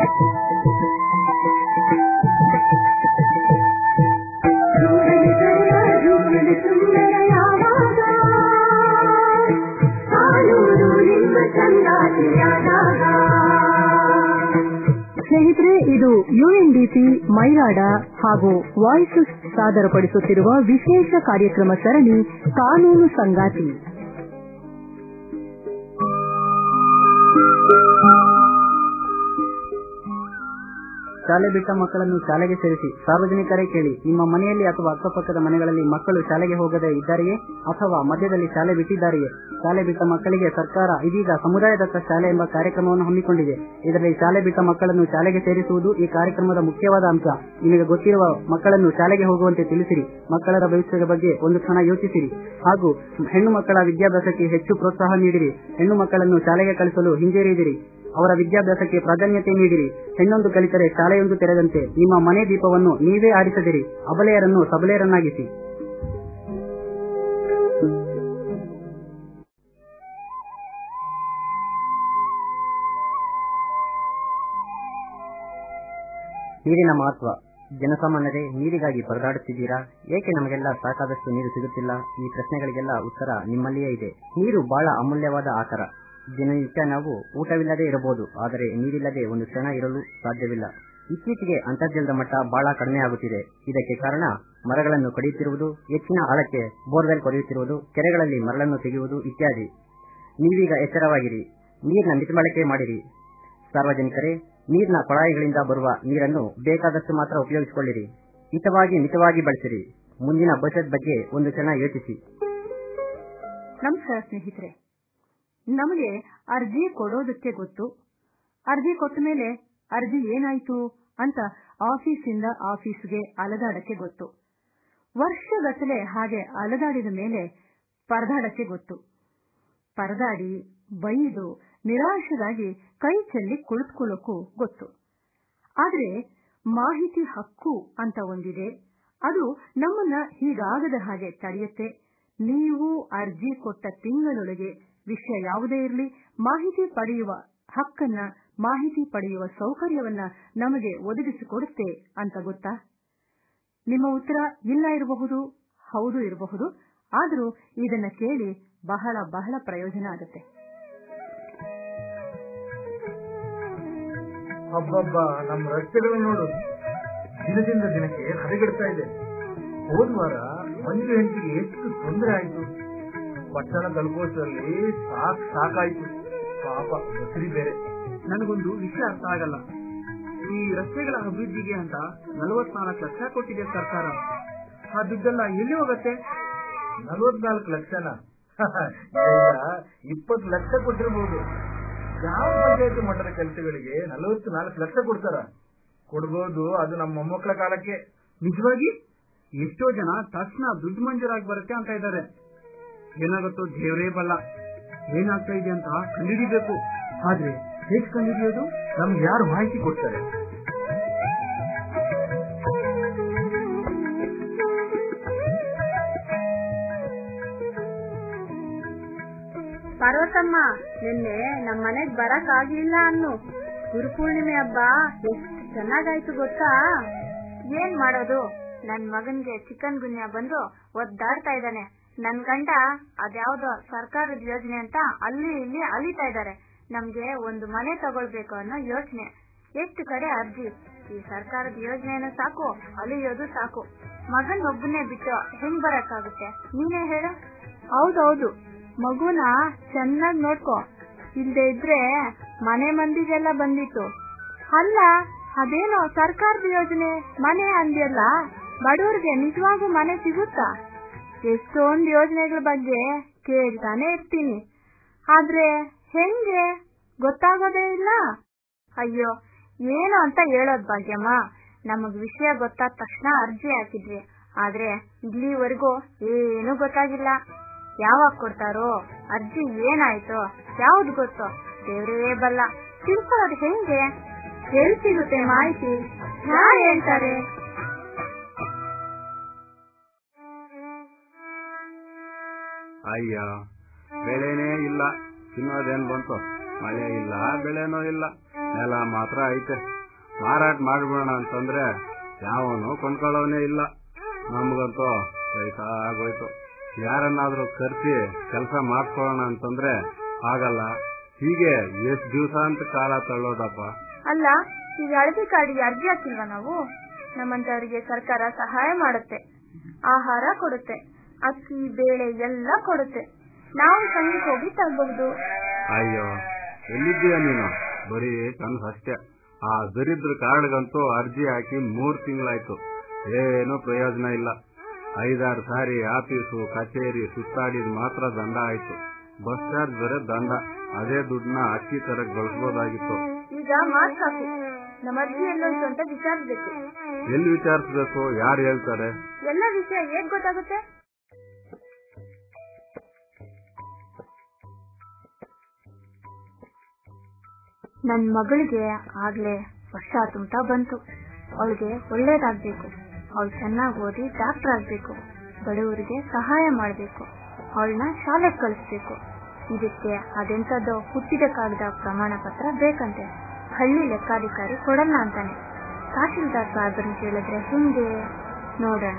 ಸ್ನೇಹಿತರೆ ಇದು ಯುಎನ್ಡಿಪಿ ಮೈರಾಡ ಹಾಗೂ ವಾಯ್ಸಸ್ ಸಾದರಪಡಿಸುತ್ತಿರುವ ವಿಶೇಷ ಕಾರ್ಯಕ್ರಮ ಸರಣಿ ಕಾನೂನು ಸಂಗಾತಿ ಶಾಲೆ ಬಿಟ್ಟ ಮಕ್ಕಳನ್ನು ಶಾಲೆಗೆ ಸೇರಿಸಿ ಸಾರ್ವಜನಿಕರೇ ಕೇಳಿ ನಿಮ್ಮ ಮನೆಯಲ್ಲಿ ಅಥವಾ ಅಕ್ಕಪಕ್ಕದ ಮನೆಗಳಲ್ಲಿ ಮಕ್ಕಳು ಶಾಲೆಗೆ ಹೋಗದೇ ಇದ್ದಾರೆಯೇ ಅಥವಾ ಮಧ್ಯದಲ್ಲಿ ಶಾಲೆ ಬಿಟ್ಟಿದ್ದಾರೆಯೇ ಶಾಲೆ ಬಿಟ್ಟ ಮಕ್ಕಳಿಗೆ ಸರ್ಕಾರ ಇದೀಗ ಸಮುದಾಯದತ್ತ ಶಾಲೆ ಎಂಬ ಕಾರ್ಯಕ್ರಮವನ್ನು ಹಮ್ಮಿಕೊಂಡಿದೆ ಇದರಲ್ಲಿ ಶಾಲೆ ಬಿಟ್ಟ ಮಕ್ಕಳನ್ನು ಶಾಲೆಗೆ ಸೇರಿಸುವುದು ಈ ಕಾರ್ಯಕ್ರಮದ ಮುಖ್ಯವಾದ ಅಂಶ ನಿಮಗೆ ಗೊತ್ತಿರುವ ಮಕ್ಕಳನ್ನು ಶಾಲೆಗೆ ಹೋಗುವಂತೆ ತಿಳಿಸಿರಿ ಮಕ್ಕಳ ಭವಿಷ್ಯದ ಬಗ್ಗೆ ಒಂದು ಕ್ಷಣ ಯೋಚಿಸಿರಿ ಹಾಗೂ ಹೆಣ್ಣು ಮಕ್ಕಳ ವಿದ್ಯಾಭ್ಯಾಸಕ್ಕೆ ಹೆಚ್ಚು ಪ್ರೋತ್ಸಾಹ ನೀಡಿರಿ ಹೆಣ್ಣು ಮಕ್ಕಳನ್ನು ಶಾಲೆಗೆ ಕಳಿಸಲು ಹಿಂಜರಿದಿರಿ ಅವರ ವಿದ್ಯಾಭ್ಯಾಸಕ್ಕೆ ಪ್ರಾಧಾನ್ಯತೆ ನೀಡಿರಿ ಹೆಣ್ಣೊಂದು ಕಲಿತರೆ ಶಾಲೆಯೊಂದು ತೆರೆದಂತೆ ನಿಮ್ಮ ಮನೆ ದೀಪವನ್ನು ನೀವೇ ಆರಿಸದಿರಿ ಅಬಲೆಯರನ್ನು ಸಬಲೆಯರನ್ನಾಗಿಸಿ ನೀರಿನ ಮಹತ್ವ ಜನಸಾಮಾನ್ಯರೇ ನೀರಿಗಾಗಿ ಪರದಾಡುತ್ತಿದ್ದೀರಾ ಏಕೆ ನಮಗೆಲ್ಲ ಸಾಕಾದಷ್ಟು ನೀರು ಸಿಗುತ್ತಿಲ್ಲ ಈ ಪ್ರಶ್ನೆಗಳಿಗೆಲ್ಲ ಉತ್ತರ ನಿಮ್ಮಲ್ಲಿಯೇ ಇದೆ ನೀರು ಬಹಳ ಅಮೂಲ್ಯವಾದ ಆಕಾರ ದಿನನಿತ್ಯ ನಾವು ಊಟವಿಲ್ಲದೆ ಇರಬಹುದು ಆದರೆ ನೀರಿಲ್ಲದೆ ಒಂದು ಕ್ಷಣ ಇರಲು ಸಾಧ್ಯವಿಲ್ಲ ಇತ್ತೀಚೆಗೆ ಅಂತರ್ಜಲದ ಮಟ್ಟ ಬಹಳ ಕಡಿಮೆ ಆಗುತ್ತಿದೆ ಇದಕ್ಕೆ ಕಾರಣ ಮರಗಳನ್ನು ಕಡಿಯುತ್ತಿರುವುದು ಹೆಚ್ಚಿನ ಆಳಕ್ಕೆ ಬೋರ್ವೆಲ್ ಕೊರೆಯುತ್ತಿರುವುದು ಕೆರೆಗಳಲ್ಲಿ ಮರಳನ್ನು ತೆಗೆಯುವುದು ಇತ್ಯಾದಿ ನೀವೀಗ ಎಚ್ಚರವಾಗಿರಿ ನೀರಿನ ಮಿತಬಳಕೆ ಮಾಡಿರಿ ಸಾರ್ವಜನಿಕರೇ ನೀರಿನ ಕೊಳಾಯಿಗಳಿಂದ ಬರುವ ನೀರನ್ನು ಬೇಕಾದಷ್ಟು ಮಾತ್ರ ಉಪಯೋಗಿಸಿಕೊಳ್ಳಿರಿ ಹಿತವಾಗಿ ಮಿತವಾಗಿ ಬಳಸಿರಿ ಮುಂದಿನ ಭವಿಷ್ಯದ ಬಗ್ಗೆ ಒಂದು ಕ್ಷಣ ಯೋಚಿಸಿ ನಮಸ್ಕಾರ ಸ್ನೇಹಿತರೆ ನಮಗೆ ಅರ್ಜಿ ಕೊಡೋದಕ್ಕೆ ಗೊತ್ತು ಅರ್ಜಿ ಕೊಟ್ಟ ಮೇಲೆ ಅರ್ಜಿ ಏನಾಯ್ತು ಅಂತ ಆಫೀಸಿಂದ ಆಫೀಸ್ಗೆ ಅಲದಾಡಕ್ಕೆ ಗೊತ್ತು ವರ್ಷಗಟ್ಟಲೆ ಹಾಗೆ ಅಲದಾಡಿದ ಮೇಲೆ ಪರದಾಡಕ್ಕೆ ಗೊತ್ತು ಪರದಾಡಿ ಬೈದು ನಿರಾಶರಾಗಿ ಕೈ ಚೆಲ್ಲಿ ಕುಳಿತುಕೊಳ್ಳೋಕ್ಕೂ ಗೊತ್ತು ಆದ್ರೆ ಮಾಹಿತಿ ಹಕ್ಕು ಅಂತ ಒಂದಿದೆ ಅದು ನಮ್ಮನ್ನ ಹೀಗಾಗದ ಹಾಗೆ ತಡೆಯುತ್ತೆ ನೀವು ಅರ್ಜಿ ಕೊಟ್ಟ ತಿಂಗಳೊಳಗೆ ವಿಷಯ ಯಾವುದೇ ಇರಲಿ ಮಾಹಿತಿ ಪಡೆಯುವ ಹಕ್ಕನ್ನ ಮಾಹಿತಿ ಪಡೆಯುವ ಸೌಕರ್ಯವನ್ನ ನಮಗೆ ಒದಗಿಸಿಕೊಡುತ್ತೆ ಅಂತ ಗೊತ್ತಾ ನಿಮ್ಮ ಉತ್ತರ ಇಲ್ಲ ಇರಬಹುದು ಹೌದು ಇರಬಹುದು ಆದರೂ ಇದನ್ನ ಕೇಳಿ ಬಹಳ ಬಹಳ ಪ್ರಯೋಜನ ಆಗುತ್ತೆ ಹಬ್ಬಬ್ಬ ನಮ್ಮ ರಸ್ತೆಗಳು ನೋಡು ದಿನದಿಂದ ದಿನಕ್ಕೆ ಹದಗೆಡ್ತಾ ಇದೆ ಹೋದ ವಾರ ಮಂಜು ಹೆಂಡತಿಗೆ ಎಷ್ಟು ತೊಂದರೆ ಆಯ್ತು ಪಟ್ಟಣ ತಲುಪೋಷ್ಟರಲ್ಲಿ ಸಾಕ್ ಸಾಕಾಯ್ತು ಪಾಪ ಹೆಸರಿ ಬೇರೆ ನನಗೊಂದು ವಿಷಯ ಅರ್ಥ ಆಗಲ್ಲ ಈ ರಸ್ತೆಗಳ ಅಭಿವೃದ್ಧಿಗೆ ಅಂತ ನಲವತ್ನಾಲ್ಕು ಲಕ್ಷ ಕೊಟ್ಟಿದೆ ಸರ್ಕಾರ ಆ ದುಡ್ಡೆಲ್ಲ ಎಲ್ಲಿ ಹೋಗತ್ತೆ ನಲವತ್ನಾಲ್ಕು ಲಕ್ಷನ ಇಪ್ಪತ್ತು ಲಕ್ಷ ಕೊಟ್ಟಿರ್ಬೋದು ಗ್ರಾಮ ಪಂಚಾಯತ್ ಮಟ್ಟದ ಕೆಲಸಗಳಿಗೆ ನಲವತ್ತು ನಾಲ್ಕು ಲಕ್ಷ ಕೊಡ್ತಾರ ಕೊಡ್ಬೋದು ಅದು ನಮ್ಮ ಮೊಮ್ಮಕ್ಕಳ ಕಾಲಕ್ಕೆ ನಿಜವಾಗಿ ಎಷ್ಟೋ ಜನ ತಕ್ಷಣ ದುಡ್ಡು ಮಂಜೂರಾಗಿ ಬರುತ್ತೆ ಅಂತ ಇದ್ದಾರೆ ಏನಾಗುತ್ತೋ ದೇವರೇ ಬಲ್ಲ ಏನಾಗ್ತಾ ಇದೆ ಅಂತ ಕಂಡುಹಿಡಿಬೇಕು ಆದ್ರೆ ಹೇಗೆ ಕಂಡುಹಿಡಿಯೋದು ನಮ್ಗೆ ಯಾರು ಮಾಹಿತಿ ಕೊಡ್ತಾರೆ ಪಾರ್ವತಮ್ಮ ನಿನ್ನೆ ನಮ್ ಮನೆಗ್ ಬರಕ್ ಆಗ್ಲಿಲ್ಲ ಅನ್ನು ಗುರುಪೂರ್ಣಿಮೆ ಹಬ್ಬ ಎಷ್ಟು ಚೆನ್ನಾಗಾಯ್ತು ಗೊತ್ತಾ ಏನ್ ಮಾಡೋದು ನನ್ ಮಗನ್ಗೆ ಚಿಕನ್ ಗುನ್ಯಾ ಬಂದು ಒದ್ದಾಡ್ತಾ ಇದ್ದಾನೆ ನನ್ ಗಂಡ ಅದ್ಯಾವ್ದೋ ಸರ್ಕಾರದ ಯೋಜನೆ ಅಂತ ಅಲ್ಲಿ ಇಲ್ಲಿ ಅಲಿತಾ ಇದ್ದಾರೆ ನಮ್ಗೆ ಒಂದು ಮನೆ ತಗೊಳ್ಬೇಕು ಅನ್ನೋ ಯೋಚನೆ ಎಷ್ಟು ಕಡೆ ಅರ್ಜಿ ಈ ಸರ್ಕಾರದ ಯೋಜನೆನ ಸಾಕು ಅಲಿಯೋದು ಸಾಕು ಮಗನ್ ಒಬ್ಬನೇ ಬಿಟ್ಟು ಹೆಂಗ್ ಬರಕ್ಕಾಗುತ್ತೆ ನೀನೇ ಹೇಳು ಹೌದೌದು ಮಗುನ ಚೆನ್ನಾಗ್ ನೋಡ್ಕೊ ಇಲ್ದೆ ಇದ್ರೆ ಮನೆ ಮಂದಿಗೆಲ್ಲ ಬಂದಿತ್ತು ಅಲ್ಲ ಅದೇನೋ ಸರ್ಕಾರದ ಯೋಜನೆ ಮನೆ ಅಂದ್ಯಲ್ಲ ಬಡವರಿಗೆ ನಿಜವಾಗೂ ಮನೆ ಸಿಗುತ್ತಾ ಎಷ್ಟೊಂದ್ ಯೋಜನೆಗಳ ಬಗ್ಗೆ ಕೇಳ್ತಾನೆ ಇರ್ತೀನಿ ಆದ್ರೆ ಹೆಂಗೆ ಗೊತ್ತಾಗೋದೇ ಇಲ್ಲ ಅಯ್ಯೋ ಏನು ಅಂತ ಹೇಳೋದ್ ಭಾಗ್ಯಮ್ಮ ನಮಗ್ ವಿಷಯ ಗೊತ್ತಾದ ತಕ್ಷಣ ಅರ್ಜಿ ಹಾಕಿದ್ವಿ ಆದ್ರೆ ಇಲ್ಲಿವರೆಗೂ ಏನು ಗೊತ್ತಾಗಿಲ್ಲ ಯಾವಾಗ ಕೊಡ್ತಾರೋ ಅರ್ಜಿ ಏನಾಯ್ತೋ ಯಾವ್ದು ಗೊತ್ತೋ ದೇವ್ರೇ ಬಲ್ಲ ತಿಳ್ಕೊಳ್ಳೋದು ಹೆಂಗೆ ಎಲ್ಲಿ ಸಿಗುತ್ತೆ ಮಾಹಿತಿ ಯಾರು ಹೇಳ್ತಾರೆ ಅಯ್ಯ ಬೆಳೆನೇ ಇಲ್ಲ ತಿನ್ನೋದೇನ್ ಬಂತು ಮಳೆ ಇಲ್ಲ ಬೆಳೆನೂ ಇಲ್ಲ ನೆಲ ಮಾತ್ರ ಐತೆ ಮಾರಾಟ ಮಾಡ್ಬಿಡೋಣ ಅಂತಂದ್ರೆ ಯಾವನು ಕೊಂಡ್ಕೊಳ್ಳೋನೇ ಇಲ್ಲ ನಮ್ಗಂತೂ ಪೈಸಾ ಆಗೋಯ್ತು ಯಾರನ್ನಾದ್ರೂ ಕರ್ಸಿ ಕೆಲಸ ಮಾಡ್ಕೊಳ್ಳೋಣ ಅಂತಂದ್ರೆ ಆಗಲ್ಲ ಹೀಗೆ ಎಷ್ಟ್ ದಿವಸ ಅಂತ ಕಾಲ ತಳ್ಳೋದಪ್ಪ ಅಲ್ಲ ಈಗ ಹಳದಿ ಕಾರ್ಡಿಗೆ ಅರ್ಜಿ ಹಾಕಿಲ್ವಾ ನಾವು ನಮ್ಮಂತವರಿಗೆ ಸರ್ಕಾರ ಸಹಾಯ ಮಾಡುತ್ತೆ ಆಹಾರ ಕೊಡುತ್ತೆ ಅಕ್ಕಿ ಬೇಳೆ ಎಲ್ಲ ಕೊಡುತ್ತೆ ನಾವು ಸಂಘಕ್ಕೆ ಹೋಗಿ ತರಬಹುದು ಅಯ್ಯೋ ಎಲ್ಲಿದ್ದೀಯ ನೀನು ಬರೀ ಕನ್ಸು ಅಷ್ಟೇ ಆ ದರಿದ್ರ ಕಾರ್ಡ್ಗಂತೂ ಅರ್ಜಿ ಹಾಕಿ ಮೂರ್ ತಿಂಗಳಾಯ್ತು ಏನೂ ಪ್ರಯೋಜನ ಇಲ್ಲ ಐದಾರು ಸಾರಿ ಆಫೀಸು ಕಚೇರಿ ಸುತ್ತಾಡಿದ್ ಮಾತ್ರ ದಂಡ ಆಯ್ತು ಬಸ್ ಚಾರ್ಜ್ ಬೇರೆ ದಂಡ ಅದೇ ದುಡ್ಡನ್ನ ಅಕ್ಕಿ ತರಕ್ ಬಳಸ್ಬೋದಾಗಿತ್ತು ಈಗ ಮಾರ್ಕ್ಸ್ ಹಾಕು ನಮ್ಮ ಅರ್ಜಿ ಎಲ್ಲೋಯ್ತು ಅಂತ ವಿಚಾರಿಸ್ಬೇಕು ಎಲ್ಲಿ ವಿಚಾರಿಸ್ಬೇಕು ಯಾರು ಹೇಳ್ತಾರೆ ಎಲ್ಲ ವಿಷಯ ಹೇಗ್ ಗೊತ್ತಾಗುತ್ತೆ ನನ್ ಮಗಳಿಗೆ ಆಗ್ಲೇ ವರ್ಷ ತುಂಟ ಬಂತು ಅವಳಿಗೆ ಒಳ್ಳೇದಾಗ್ಬೇಕು ಅವಳು ಚೆನ್ನಾಗಿ ಓದಿ ಡಾಕ್ಟರ್ ಆಗ್ಬೇಕು ಬಡವರಿಗೆ ಸಹಾಯ ಮಾಡ್ಬೇಕು ಅವಳನ್ನ ಶಾಲೆಗೆ ಕಳಿಸ್ಬೇಕು ಇದಕ್ಕೆ ಅದೆಂತದೋ ಹುಟ್ಟಿದ ಕಾಗದ ಪ್ರಮಾಣ ಪತ್ರ ಬೇಕಂತೆ ಹಳ್ಳಿ ಲೆಕ್ಕಾಧಿಕಾರಿ ಕೊಡಲ್ಲ ಅಂತಾನೆ ತಹಶೀಲ್ದಾರ್ ಸಾಹೇಬರನ್ನ ಕೇಳಿದ್ರೆ ಹಿಂಗೆ ನೋಡೋಣ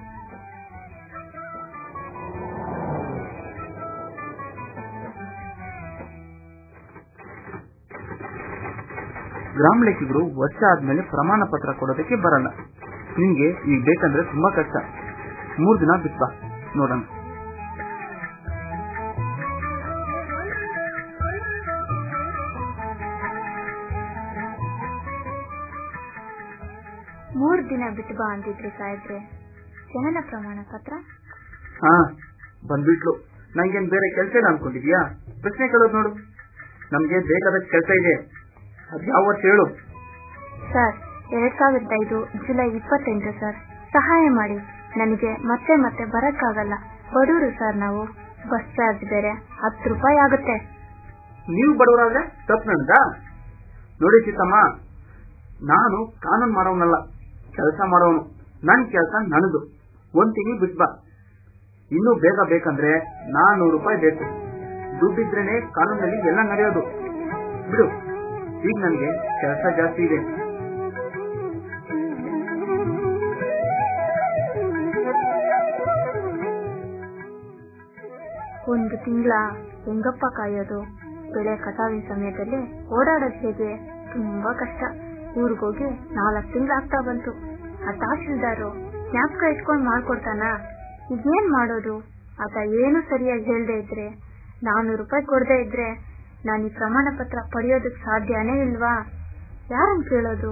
ಗ್ರಾಮ ಲೆಕ್ಕಿಗರು ವರ್ಷ ಆದ್ಮೇಲೆ ಪ್ರಮಾಣ ಪತ್ರ ಕೊಡೋದಕ್ಕೆ ಬರಲ್ಲ ನಿಮ್ಗೆ ಈಗ ಬೇಕಂದ್ರೆ ತುಂಬಾ ಕಷ್ಟ ಮೂರ್ ದಿನ ಬಿಟ್ಟ ನೋಡೋಣ ಮೂರ್ ದಿನ ಬಿಟ್ಟು ಬಾ ಅಂತಿದ್ರಿ ಸಾಹೇಬ್ರೆ ಜನನ ಪ್ರಮಾಣ ಪತ್ರ ಹಾ ಬಂದ್ಬಿಟ್ಲು ನಂಗೇನ್ ಬೇರೆ ಕೆಲಸ ಇಲ್ಲ ಅನ್ಕೊಂಡಿದ್ಯಾ ಪ್ರಶ್ನೆ ಕೇಳೋದು ನೋಡು ನಮ್ಗೆ ಬೇಕಾದಷ್ಟು ಕೆಲಸ ಇದೆ ಅದ್ ಯಾವ ವರ್ಷ ಹೇಳು ಸರ್ ಎರಡ್ ಸಾವಿರದ ಐದು ಜುಲೈ ಇಪ್ಪತ್ತೆಂಟು ಸರ್ ಸಹಾಯ ಮಾಡಿ ನನಗೆ ಮತ್ತೆ ಮತ್ತೆ ಬರಕ್ಕಾಗಲ್ಲ ಬಡವರು ಸರ್ ನಾವು ಬಸ್ ಚಾರ್ಜ್ ಬೇರೆ ಹತ್ತು ರೂಪಾಯಿ ಆಗುತ್ತೆ ನೀವು ಬಡವರಾದ್ರೆ ತಪ್ಪು ನಂದ ನೋಡಿ ಸೀತಮ್ಮ ನಾನು ಕಾನೂನು ಮಾಡೋನಲ್ಲ ಕೆಲಸ ಮಾಡೋನು ನನ್ ಕೆಲಸ ನನದು ಒಂದ್ ತಿಂಗಳು ಬಿಟ್ ಬಾ ಇನ್ನೂ ಬೇಗ ಬೇಕಂದ್ರೆ ನಾನೂರು ರೂಪಾಯಿ ಬೇಕು ದುಡ್ಡಿದ್ರೇನೆ ಕಾನೂನಲ್ಲಿ ಎಲ್ಲ ನಡೆಯೋದು ಬಿಡು ಈಗ ನನ್ಗೆ ಕೆಲಸ ಜಾಸ್ತಿ ಇದೆ ಒಂದು ತಿಂಗಳ ಹೆಂಗಪ್ಪ ಕಾಯೋದು ಬೆಳೆ ಕಟಾವಿನ ಸಮಯದಲ್ಲಿ ಓಡಾಡೋದ್ ಹೇಗೆ ತುಂಬಾ ಕಷ್ಟ ಊರಿಗೋಗಿ ನಾಲ್ಕು ತಿಂಗಳಾಗ್ತಾ ಬಂತು ಆ ತಹಶೀಲ್ದಾರು ಜ್ಞಾಪಕ ಇಟ್ಕೊಂಡ್ ಮಾಡ್ಕೊಡ್ತಾನ ಇದೇನ್ ಮಾಡೋದು ಆತ ಏನು ಸರಿಯಾಗಿ ಹೇಳ್ದೆ ಇದ್ರೆ ನಾನೂರು ರೂಪಾಯಿ ಕೊಡದೆ ಇದ್ರೆ ನಾನು ಈ ಪ್ರಮಾಣ ಪತ್ರ ಪಡೆಯೋದಕ್ ಸಾಧ್ಯನೇ ಇಲ್ವಾ ಯಾರನ್ ಕೇಳೋದು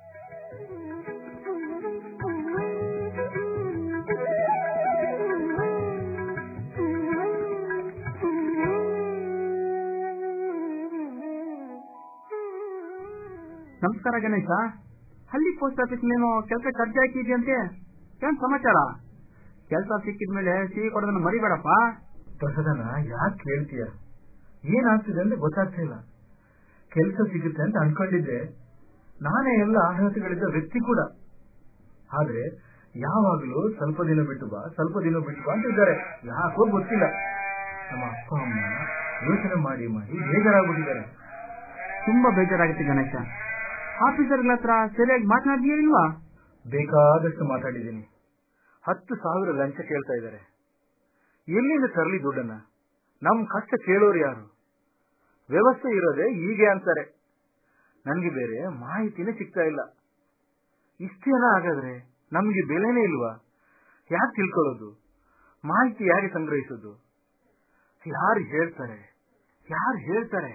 ನಮಸ್ಕಾರ ಗಣೇಶ ಹಳ್ಳಿ ಪೋಸ್ಟ್ ಆಫೀಸ್ ನೀನು ಕೆಲಸ ಅರ್ಜಿ ಹಾಕಿದ್ಯಂತೆ ಏನ್ ಸಮಾಚಾರ ಕೆಲಸ ಸಿಕ್ಕಿದ್ಮೇಲೆ ಸಿಹಿ ಕೊಡೋದನ್ನ ಮರಿಬೇಡಪ್ಪ ಪ್ರಸದನ ಯಾಕೆ ಕೇಳ್ತೀಯ ಏನಾಗ್ತಿದೆ ಅಂತ ಗೊತ್ತಾಗ್ತಾ ಇಲ್ಲ ಕೆಲಸ ಸಿಗುತ್ತೆ ಅಂತ ಅನ್ಕೊಂಡಿದ್ದೆ ನಾನೇ ಎಲ್ಲ ಅರ್ಹತೆಗಳಿದ್ದ ವ್ಯಕ್ತಿ ಕೂಡ ಆದ್ರೆ ಯಾವಾಗ್ಲೂ ಸ್ವಲ್ಪ ದಿನ ಬಿಟ್ಟು ಬಾ ಸ್ವಲ್ಪ ದಿನ ಬಿಟ್ಟು ಬಾ ಅಂತಿದ್ದಾರೆ ಯಾಕೋ ಗೊತ್ತಿಲ್ಲ ನಮ್ಮ ಅಪ್ಪ ಅಮ್ಮ ಯೋಚನೆ ಮಾಡಿ ಮಾಡಿ ಬೇಜಾರಾಗ್ಬಿಟ್ಟಿದ್ದಾರೆ ತುಂಬಾ ಬೇಜಾರಾಗುತ್ತೆ ಗಣೇಶ ಆಫೀಸರ್ಗಳ ಹತ್ರ ಸರಿಯಾಗಿ ಮಾತನಾಡಿಯಲ್ವಾ ಬೇಕಾದಷ್ಟು ಮಾತಾಡಿದ್ದೀನಿ ಹತ್ತು ಸಾವಿರ ಲಂಚ ಕೇಳ್ತಾ ಇದ್ದಾರೆ ಎಲ್ಲಿಂದ ತರಲಿ ದುಡ್ಡನ್ನ ನಮ್ ಕಷ್ಟ ಕೇಳೋರು ಯಾರು ವ್ಯವಸ್ಥೆ ಇರೋದೇ ಹೀಗೆ ಅಂತಾರೆ ನನ್ಗೆ ಬೇರೆ ಮಾಹಿತಿನೇ ಸಿಗ್ತಾ ಇಲ್ಲ ಇಷ್ಟೇನ ಹಾಗಾದ್ರೆ ನಮ್ಗೆ ಬೆಲೆನೇ ಇಲ್ವಾ ಯಾಕೆ ತಿಳ್ಕೊಳ್ಳೋದು ಮಾಹಿತಿ ಯಾಕೆ ಸಂಗ್ರಹಿಸೋದು ಯಾರು ಹೇಳ್ತಾರೆ ಯಾರು ಹೇಳ್ತಾರೆ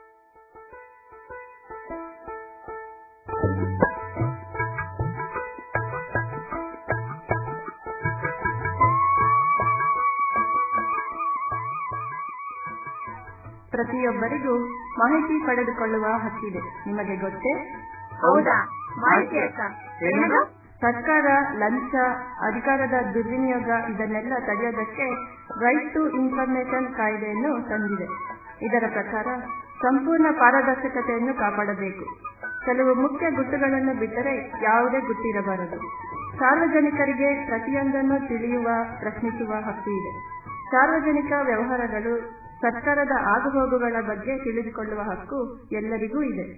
ಪ್ರತಿಯೊಬ್ಬರಿಗೂ ಮಾಹಿತಿ ಪಡೆದುಕೊಳ್ಳುವ ಹಕ್ಕಿದೆ ನಿಮಗೆ ಗೊತ್ತೇ ಹೌದಾ ಮಾಹಿತಿ ಅಕ್ಕ ಏನದು ಸರ್ಕಾರ ಲಂಚ ಅಧಿಕಾರದ ದುರ್ವಿನಿಯೋಗ ಇದನ್ನೆಲ್ಲ ತಡೆಯೋದಕ್ಕೆ ರೈಟ್ ಟು ಇನ್ಫಾರ್ಮೇಶನ್ ಕಾಯ್ದೆಯನ್ನು ತಂದಿದೆ ಇದರ ಪ್ರಕಾರ ಸಂಪೂರ್ಣ ಪಾರದರ್ಶಕತೆಯನ್ನು ಕಾಪಾಡಬೇಕು ಕೆಲವು ಮುಖ್ಯ ಗುಟ್ಟುಗಳನ್ನು ಬಿಟ್ಟರೆ ಯಾವುದೇ ಗುಟ್ಟಿರಬಾರದು ಸಾರ್ವಜನಿಕರಿಗೆ ಪ್ರತಿಯೊಂದನ್ನು ತಿಳಿಯುವ ಪ್ರಶ್ನಿಸುವ ಹಕ್ಕು ಇದೆ ಸಾರ್ವಜನಿಕ ವ್ಯವಹಾರಗಳು ಸರ್ಕಾರದ ಆಗುಹೋಗುಗಳ ಬಗ್ಗೆ ತಿಳಿದುಕೊಳ್ಳುವ ಹಕ್ಕು ಎಲ್ಲರಿಗೂ ಇದೆ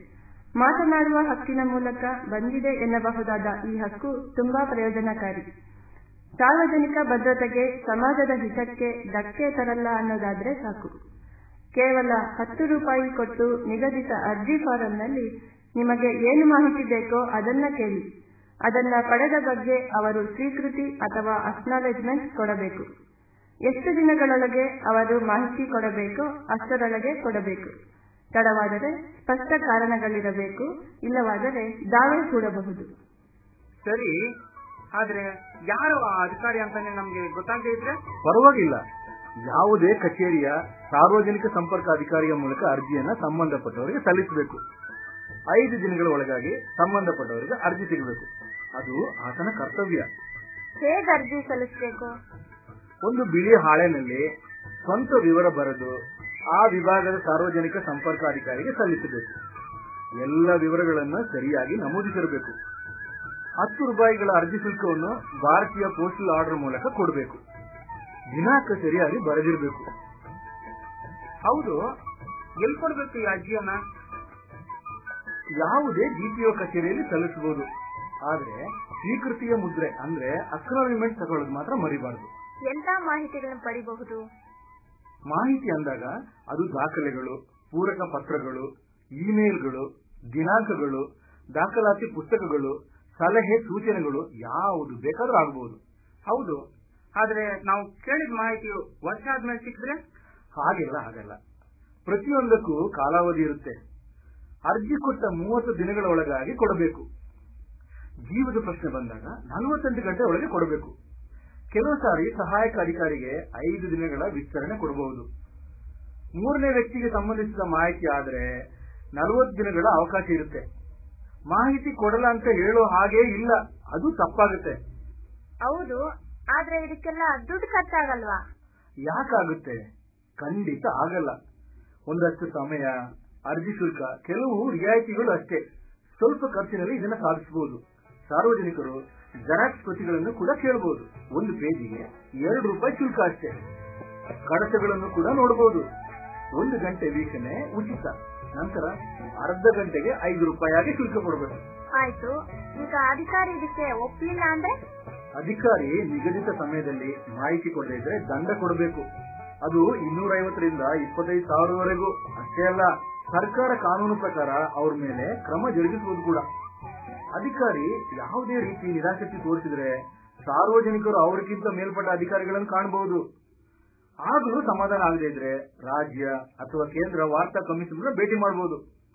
ಮಾತನಾಡುವ ಹಕ್ಕಿನ ಮೂಲಕ ಬಂದಿದೆ ಎನ್ನಬಹುದಾದ ಈ ಹಕ್ಕು ತುಂಬಾ ಪ್ರಯೋಜನಕಾರಿ ಸಾರ್ವಜನಿಕ ಭದ್ರತೆಗೆ ಸಮಾಜದ ಹಿತಕ್ಕೆ ಧಕ್ಕೆ ತರಲ್ಲ ಅನ್ನೋದಾದ್ರೆ ಸಾಕು ಕೇವಲ ಹತ್ತು ರೂಪಾಯಿ ಕೊಟ್ಟು ನಿಗದಿತ ಅರ್ಜಿ ಫಾರಂನಲ್ಲಿ ನಿಮಗೆ ಏನು ಮಾಹಿತಿ ಬೇಕೋ ಅದನ್ನ ಕೇಳಿ ಅದನ್ನ ಪಡೆದ ಬಗ್ಗೆ ಅವರು ಸ್ವೀಕೃತಿ ಅಥವಾ ಅಕ್ನಾಲೆಜ್ಮೆಂಟ್ ಕೊಡಬೇಕು ಎಷ್ಟು ದಿನಗಳೊಳಗೆ ಅವರು ಮಾಹಿತಿ ಕೊಡಬೇಕೋ ಅಷ್ಟರೊಳಗೆ ಕೊಡಬೇಕು ತಡವಾದರೆ ಸ್ಪಷ್ಟ ಕಾರಣಗಳಿರಬೇಕು ಇಲ್ಲವಾದರೆ ದಾವೆ ಹೂಡಬಹುದು ಸರಿ ಆದ್ರೆ ಯಾರು ಆ ಅಧಿಕಾರಿ ಅಂತಾನೆ ನಮ್ಗೆ ಗೊತ್ತಾಗದೇ ಇದ್ರೆ ಪರವಾಗಿಲ್ಲ ಯಾವುದೇ ಕಚೇರಿಯ ಸಾರ್ವಜನಿಕ ಸಂಪರ್ಕ ಅಧಿಕಾರಿಯ ಮೂಲಕ ಅರ್ಜಿಯನ್ನ ಸಂಬಂಧಪಟ್ಟವರಿಗೆ ಸಲ್ಲಿಸಬೇಕು ಐದು ದಿನಗಳ ಒಳಗಾಗಿ ಸಂಬಂಧಪಟ್ಟವರಿಗೆ ಅರ್ಜಿ ಸಿಗಬೇಕು ಅದು ಆತನ ಕರ್ತವ್ಯ ಹೇಗ್ ಅರ್ಜಿ ಸಲ್ಲಿಸ್ಬೇಕು ಒಂದು ಬಿಳಿ ಹಾಳೆನಲ್ಲಿ ಸ್ವಂತ ವಿವರ ಬರೆದು ಆ ವಿಭಾಗದ ಸಾರ್ವಜನಿಕ ಸಂಪರ್ಕ ಅಧಿಕಾರಿಗೆ ಸಲ್ಲಿಸಬೇಕು ಎಲ್ಲ ವಿವರಗಳನ್ನು ಸರಿಯಾಗಿ ನಮೂದಿಸಿರಬೇಕು ಹತ್ತು ರೂಪಾಯಿಗಳ ಅರ್ಜಿ ಶುಲ್ಕವನ್ನು ಭಾರತೀಯ ಪೋಸ್ಟಲ್ ಆರ್ಡರ್ ಮೂಲಕ ಕೊಡಬೇಕು ದಿನಾಂಕ ಸರಿಯಾಗಿ ಬರೆದಿರಬೇಕು ಹೌದು ಎಲ್ಲಿ ಕೊಡ್ಬೇಕು ಈ ಅರ್ಜಿಯನ್ನ ಯಾವುದೇ ಡಿಪಿಒ ಕಚೇರಿಯಲ್ಲಿ ಸಲ್ಲಿಸಬಹುದು ಆದ್ರೆ ಸ್ವೀಕೃತಿಯ ಮುದ್ರೆ ಅಂದ್ರೆ ಅಕ್ನಾಲಜ್ಮೆಂಟ್ ತಗೊಳ್ಳೋದು ಮಾತ್ರ ಮರಿಬಾರದು ಎಂತ ಮಾಹಿತಿಗಳನ್ನು ಪಡಿಬಹುದು ಮಾಹಿತಿ ಅಂದಾಗ ಅದು ದಾಖಲೆಗಳು ಪೂರಕ ಪತ್ರಗಳು ಇಮೇಲ್ಗಳು ದಿನಾಂಕಗಳು ದಾಖಲಾತಿ ಪುಸ್ತಕಗಳು ಸಲಹೆ ಸೂಚನೆಗಳು ಯಾವುದು ಬೇಕಾದ್ರೂ ಆಗಬಹುದು ಹೌದು ಆದ್ರೆ ನಾವು ಕೇಳಿದ ಮಾಹಿತಿಯು ವರ್ಷ ಆದ್ಮೇಲೆ ಸಿಕ್ಕಿದ್ರೆ ಹಾಗೆಲ್ಲ ಆಗಲ್ಲ ಪ್ರತಿಯೊಂದಕ್ಕೂ ಕಾಲಾವಧಿ ಇರುತ್ತೆ ಅರ್ಜಿ ಕೊಟ್ಟ ಮೂವತ್ತು ದಿನಗಳ ಒಳಗಾಗಿ ಕೊಡಬೇಕು ಜೀವದ ಪ್ರಶ್ನೆ ಬಂದಾಗ ನಲವತ್ತೆಂಟು ಗಂಟೆ ಒಳಗೆ ಕೊಡಬೇಕು ಕೆಲವು ಸಾರಿ ಸಹಾಯಕ ಅಧಿಕಾರಿಗೆ ಐದು ದಿನಗಳ ವಿಸ್ತರಣೆ ಕೊಡಬಹುದು ಮೂರನೇ ವ್ಯಕ್ತಿಗೆ ಸಂಬಂಧಿಸಿದ ಮಾಹಿತಿ ಆದರೆ ನಲವತ್ತು ದಿನಗಳ ಅವಕಾಶ ಇರುತ್ತೆ ಮಾಹಿತಿ ಕೊಡಲ್ಲ ಅಂತ ಹೇಳೋ ಹಾಗೆ ಇಲ್ಲ ಅದು ತಪ್ಪಾಗುತ್ತೆ ಹೌದು ಆದ್ರೆ ಇದಕ್ಕೆಲ್ಲ ದುಡ್ಡು ಖರ್ಚಾಗಲ್ವಾ ಯಾಕಾಗುತ್ತೆ ಖಂಡಿತ ಆಗಲ್ಲ ಒಂದಷ್ಟು ಸಮಯ ಅರ್ಜಿ ಶುಲ್ಕ ಕೆಲವು ರಿಯಾಯಿತಿಗಳು ಅಷ್ಟೇ ಸ್ವಲ್ಪ ಖರ್ಚಿನಲ್ಲಿ ಇದನ್ನ ಸಾಧಿಸಬಹುದು ಸಾರ್ವಜನಿಕರು ಜೆರಾಕ್ಸ್ ಪ್ರತಿಗಳನ್ನು ಕೂಡ ಕೇಳಬಹುದು ಒಂದು ಪೇಜಿಗೆ ಎರಡು ರೂಪಾಯಿ ಶುಲ್ಕ ಅಷ್ಟೇ ಕಡತಗಳನ್ನು ಕೂಡ ನೋಡಬಹುದು ಒಂದು ಗಂಟೆ ವೀಕ್ಷಣೆ ಉಚಿತ ನಂತರ ಅರ್ಧ ಗಂಟೆಗೆ ಐದು ರೂಪಾಯಿಯಾಗಿ ಶುಲ್ಕ ಕೊಡಬೇಕು ಆಯ್ತು ಈಗ ಅಧಿಕಾರಿ ಇದಕ್ಕೆ ಒಪ್ಲಿಲ್ಲ ಅಂದ್ರೆ ಅಧಿಕಾರಿ ನಿಗದಿತ ಸಮಯದಲ್ಲಿ ಮಾಹಿತಿ ಕೊಡದೇ ಇದ್ರೆ ದಂಡ ಕೊಡಬೇಕು ಅದು ಇನ್ನೂರ ಐವತ್ತರಿಂದ ಇಪ್ಪತ್ತೈದು ಸಾವಿರವರೆಗೂ ಅಷ್ಟೇ ಅಲ್ಲ ಸರ್ಕಾರ ಕಾನೂನು ಪ್ರಕಾರ ಅವ್ರ ಮೇಲೆ ಕ್ರಮ ಜರುಗಿಸುವುದು ಕೂಡ ಅಧಿಕಾರಿ ಯಾವುದೇ ರೀತಿ ನಿರಾಸಕ್ತಿ ತೋರಿಸಿದ್ರೆ ಸಾರ್ವಜನಿಕರು ಅವರಿಗಿಂತ ಮೇಲ್ಪಟ್ಟ ಅಧಿಕಾರಿಗಳನ್ನು ಕಾಣಬಹುದು ಆಗಲೂ ಸಮಾಧಾನ ಆಗದೇ ಇದ್ರೆ ರಾಜ್ಯ ಅಥವಾ ಕೇಂದ್ರ ವಾರ್ತಾ ಕಮಿಷನ್ ಭೇಟಿ ಮಾಡಬಹುದು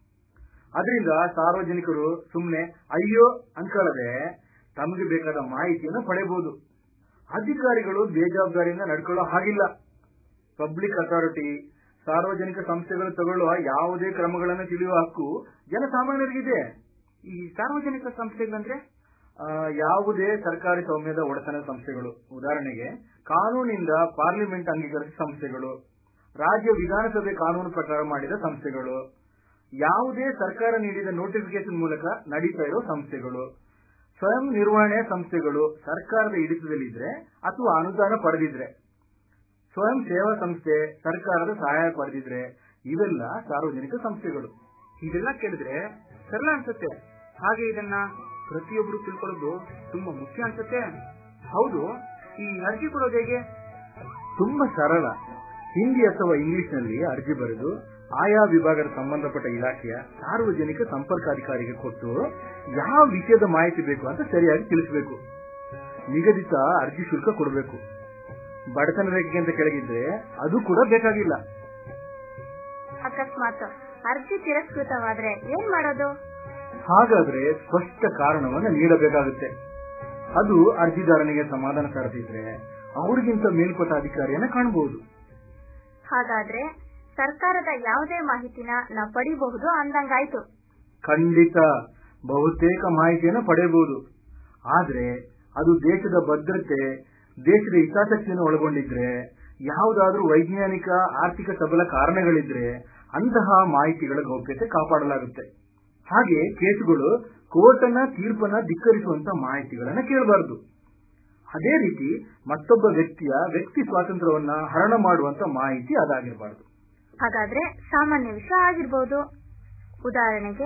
ಅದರಿಂದ ಸಾರ್ವಜನಿಕರು ಸುಮ್ಮನೆ ಅಯ್ಯೋ ಅನ್ಕೊಳ್ಳದೆ ತಮಗೆ ಬೇಕಾದ ಮಾಹಿತಿಯನ್ನು ಪಡೆಯಬಹುದು ಅಧಿಕಾರಿಗಳು ಬೇಜವಾಬ್ದಾರಿಯಿಂದ ನಡ್ಕೊಳ್ಳೋ ಹಾಗಿಲ್ಲ ಪಬ್ಲಿಕ್ ಅಥಾರಿಟಿ ಸಾರ್ವಜನಿಕ ಸಂಸ್ಥೆಗಳು ತಗೊಳ್ಳುವ ಯಾವುದೇ ಕ್ರಮಗಳನ್ನು ತಿಳಿಯುವ ಹಕ್ಕು ಜನಸಾಮಾನ್ಯರಿಗಿದೆ ಈ ಸಾರ್ವಜನಿಕ ಸಂಸ್ಥೆಗಳಂದ್ರೆ ಆ, ಯಾವುದೇ ಸರ್ಕಾರಿ ಸೌಮ್ಯದ ಒಡೆತನ ಸಂಸ್ಥೆಗಳು ಉದಾಹರಣೆಗೆ ಕಾನೂನಿಂದ ಪಾರ್ಲಿಮೆಂಟ್ ಅಂಗೀಕರಿಸಿದ ಸಂಸ್ಥೆಗಳು ರಾಜ್ಯ ವಿಧಾನಸಭೆ ಕಾನೂನು ಪ್ರಕಾರ ಮಾಡಿದ ಸಂಸ್ಥೆಗಳು ಯಾವುದೇ ಸರ್ಕಾರ ನೀಡಿದ ನೋಟಿಫಿಕೇಶನ್ ಮೂಲಕ ನಡೀತಾ ಇರೋ ಸಂಸ್ಥೆಗಳು ಸ್ವಯಂ ನಿರ್ವಹಣೆ ಸಂಸ್ಥೆಗಳು ಸರ್ಕಾರದ ಹಿಡಿತದಲ್ಲಿದ್ರೆ ಅಥವಾ ಅನುದಾನ ಪಡೆದಿದ್ರೆ ಸ್ವಯಂ ಸೇವಾ ಸಂಸ್ಥೆ ಸರ್ಕಾರದ ಸಹಾಯ ಪಡೆದಿದ್ರೆ ಇವೆಲ್ಲ ಸಾರ್ವಜನಿಕ ಸಂಸ್ಥೆಗಳು ಇದೆಲ್ಲ ಕೇಳಿದ್ರೆ ಸರಳ ಅನ್ಸುತ್ತೆ ಹಾಗೆ ಇದನ್ನ ಪ್ರತಿಯೊಬ್ರು ತಿಳ್ಕೊಳ್ಳೋದು ತುಂಬಾ ಮುಖ್ಯ ಅನ್ಸುತ್ತೆ ಹೌದು ಈ ಅರ್ಜಿ ಕೊಡೋದು ಹೇಗೆ ತುಂಬಾ ಸರಳ ಹಿಂದಿ ಅಥವಾ ಇಂಗ್ಲಿಷ್ ನಲ್ಲಿ ಅರ್ಜಿ ಬರೆದು ಆಯಾ ವಿಭಾಗದ ಸಂಬಂಧಪಟ್ಟ ಇಲಾಖೆಯ ಸಾರ್ವಜನಿಕ ಸಂಪರ್ಕಾಧಿಕಾರಿಗೆ ಕೊಟ್ಟು ಯಾವ ವಿಷಯದ ಮಾಹಿತಿ ಬೇಕು ಅಂತ ಸರಿಯಾಗಿ ತಿಳಿಸಬೇಕು ನಿಗದಿತ ಅರ್ಜಿ ಶುಲ್ಕ ಕೊಡಬೇಕು ಬಡತನ ರೇಖೆಗಿಂತ ಕೆಳಗಿದ್ರೆ ಅದು ಕೂಡ ಬೇಕಾಗಿಲ್ಲ ಅಕಸ್ಮಾತ್ ಅರ್ಜಿ ತಿರಸ್ಕೃತವಾದ್ರೆ ಏನ್ ಮಾಡೋದು ಹಾಗಾದ್ರೆ ಸ್ಪಷ್ಟ ಕಾರಣವನ್ನು ನೀಡಬೇಕಾಗುತ್ತೆ ಅದು ಅರ್ಜಿದಾರನಿಗೆ ಸಮಾಧಾನ ತರದಿದ್ರೆ ಅವರಿಗಿಂತ ಮೇಲ್ಪಟ್ಟ ಅಧಿಕಾರಿಯನ್ನ ಕಾಣಬಹುದು ಹಾಗಾದ್ರೆ ಸರ್ಕಾರದ ಯಾವುದೇ ಮಾಹಿತಿನ ನಾವು ಪಡಿಬಹುದು ಅಂದಂಗಾಯ್ತು ಖಂಡಿತ ಬಹುತೇಕ ಮಾಹಿತಿಯನ್ನು ಪಡೆಯಬಹುದು ಆದ್ರೆ ಅದು ದೇಶದ ಭದ್ರತೆ ದೇಶದ ಹಿತಾಸಕ್ತಿಯನ್ನು ಒಳಗೊಂಡಿದ್ರೆ ಯಾವುದಾದ್ರೂ ವೈಜ್ಞಾನಿಕ ಆರ್ಥಿಕ ಸಬಲ ಕಾರಣಗಳಿದ್ರೆ ಅಂತಹ ಮಾಹಿತಿಗಳ ಗೌಪ್ಯತೆ ಕಾಪಾಡಲಾಗುತ್ತೆ ಹಾಗೆ ಕೇಸುಗಳು ಕೋರ್ಟನ ತೀರ್ಪನ್ನ ಧಿಕ್ಕರಿಸುವಂತ ಮಾಹಿತಿಗಳನ್ನ ಕೇಳಬಾರದು ಅದೇ ರೀತಿ ಮತ್ತೊಬ್ಬ ವ್ಯಕ್ತಿಯ ವ್ಯಕ್ತಿ ಸ್ವಾತಂತ್ರ್ಯವನ್ನ ಹರಣ ಮಾಡುವಂತ ಮಾಹಿತಿ ಅದಾಗಿರಬಾರದು ಹಾಗಾದ್ರೆ ಸಾಮಾನ್ಯ ವಿಷಯ ಆಗಿರ್ಬೋದು ಉದಾಹರಣೆಗೆ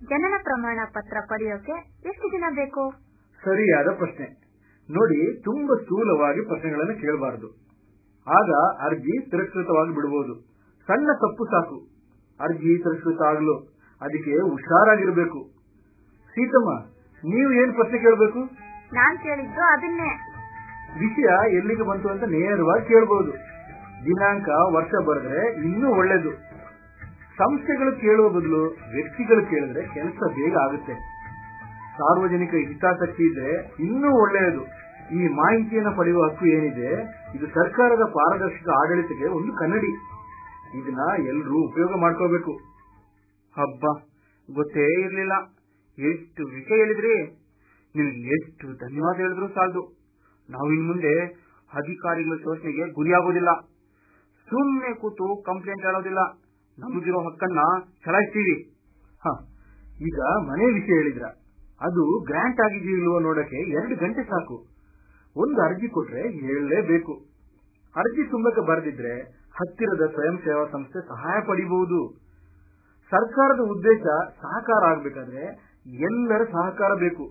ಜನನ ಪ್ರಮಾಣ ಪತ್ರ ಪಡೆಯೋಕೆ ಎಷ್ಟು ದಿನ ಬೇಕು ಸರಿಯಾದ ಪ್ರಶ್ನೆ ನೋಡಿ ತುಂಬಾ ಸ್ಥೂಲವಾಗಿ ಪ್ರಶ್ನೆಗಳನ್ನು ಕೇಳಬಾರದು ಆಗ ಅರ್ಜಿ ತಿರಸ್ಕೃತವಾಗಿ ಬಿಡಬಹುದು ಸಣ್ಣ ತಪ್ಪು ಸಾಕು ಅರ್ಜಿ ತಿರಸ್ಕೃತ ಆಗಲು ಅದಕ್ಕೆ ಹುಷಾರಾಗಿರ್ಬೇಕು ಸೀತಮ್ಮ ನೀವು ಏನ್ ಪ್ರಶ್ನೆ ಕೇಳಬೇಕು ನಾನ್ ಕೇಳಿದ್ದು ಅದನ್ನೇ ವಿಷಯ ಎಲ್ಲಿಗೆ ಬಂತು ಅಂತ ನೇರವಾಗಿ ಕೇಳಬಹುದು ದಿನಾಂಕ ವರ್ಷ ಬರೆದ್ರೆ ಇನ್ನೂ ಒಳ್ಳೇದು ಸಂಸ್ಥೆಗಳು ಕೇಳುವ ಬದಲು ವ್ಯಕ್ತಿಗಳು ಕೇಳಿದ್ರೆ ಕೆಲಸ ಬೇಗ ಆಗುತ್ತೆ ಸಾರ್ವಜನಿಕ ಹಿತಾಸಕ್ತಿ ಇದ್ರೆ ಇನ್ನೂ ಒಳ್ಳೆಯದು ಈ ಮಾಹಿತಿಯನ್ನು ಪಡೆಯುವ ಹಕ್ಕು ಏನಿದೆ ಇದು ಸರ್ಕಾರದ ಪಾರದರ್ಶಕ ಆಡಳಿತಕ್ಕೆ ಒಂದು ಕನ್ನಡಿ ಇದನ್ನ ಎಲ್ಲರೂ ಉಪಯೋಗ ಮಾಡ್ಕೋಬೇಕು ಹಬ್ಬ ಗೊತ್ತೇ ಇರ್ಲಿಲ್ಲ ಎಷ್ಟು ವಿಷಯ ಹೇಳಿದ್ರಿ ನಿಮ್ಗೆ ಎಷ್ಟು ಧನ್ಯವಾದ ಹೇಳಿದ್ರು ಸಾಲದು ನಾವು ಇನ್ ಮುಂದೆ ಅಧಿಕಾರಿಗಳ ಶೋಷಣೆಗೆ ಗುರಿಯಾಗೋದಿಲ್ಲ ಸುಮ್ಮನೆ ಕೂತು ಕಂಪ್ಲೇಂಟ್ ಹೇಳೋದಿಲ್ಲ ನಮಗಿರೋ ಹಕ್ಕನ್ನ ಚಲಾಯಿಸ್ತೀವಿ ಹ ಈಗ ಮನೆ ವಿಷಯ ಹೇಳಿದ್ರ ಅದು ಗ್ರಾಂಟ್ ಆಗಿದೆಯೋ ಇಲ್ವೋ ನೋಡಕ್ಕೆ ಎರಡು ಗಂಟೆ ಸಾಕು ಒಂದು ಅರ್ಜಿ ಕೊಟ್ರೆ ಹೇಳಲೇಬೇಕು ಅರ್ಜಿ ತುಂಬಕ್ಕೆ ಬರೆದಿದ್ರೆ ಹತ್ತಿರದ ಸ್ವಯಂ ಸೇವಾ ಸಂಸ್ಥೆ ಸಹಾಯ ಪಡಿಬಹುದು ಸರ್ಕಾರದ ಉದ್ದೇಶ ಸಹಕಾರ ಆಗ್ಬೇಕಾದ್ರೆ ಎಲ್ಲರ ಸಹಕಾರ ಬೇಕು